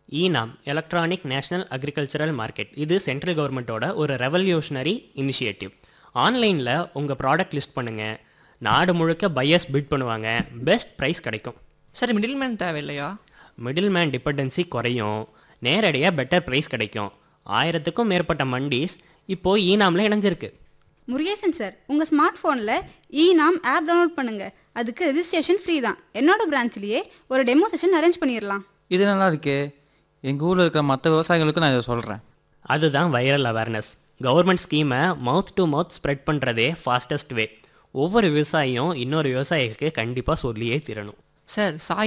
e-NAM electronic national agricultural market இது central கவர்மெண்ட்டோட ஒரு ரெவல்யூஷனரி இனிஷியேட்டிவ் ஆன்லைனில் உங்கள் ப்ராடக்ட் லிஸ்ட் பண்ணுங்கள் நாடு முழுக்க பையர்ஸ் பிட் பண்ணுவாங்க பெஸ்ட் ப்ரைஸ் கிடைக்கும் சரி மிடில்மேன் தேவையில்லையா மிடில் மேன் டிபெண்டன்சி குறையும் நேரடியாக பெட்டர் ப்ரைஸ் கிடைக்கும் ஆயிரத்துக்கும் மேற்பட்ட மண்டிஸ் இப்போ ஈனாமில் இணைஞ்சிருக்கு முருகேசன் சார் உங்கள் ஸ்மார்ட் ஃபோனில் ஈனாம் ஆப் டவுன்லோட் பண்ணுங்க அதுக்கு ரெஜிஸ்ட்ரேஷன் ஃப்ரீ தான் என்னோட பிரான்ச்லேயே ஒரு டெமோ செஷன் அரேஞ்ச் பண்ணிடலாம் இது நல்லா இருக்கே எங்கள் ஊரில் இருக்கிற மற்ற விவசாயிகளுக்கும் நான் இதை சொல்கிறேன் அதுதான் வைரல் அவேர்னஸ் கவர்மெண்ட் ஸ்கீமை மவுத் டு மவுத் ஸ்ப்ரெட் பண்ணுறதே ஃபாஸ்டஸ்ட் வே ஒவ்வொரு விவசாயியும் இன்னொரு விவசாயிக்கு கண்டிப்பாக சொல்லியே தீரணும் சார் சாய்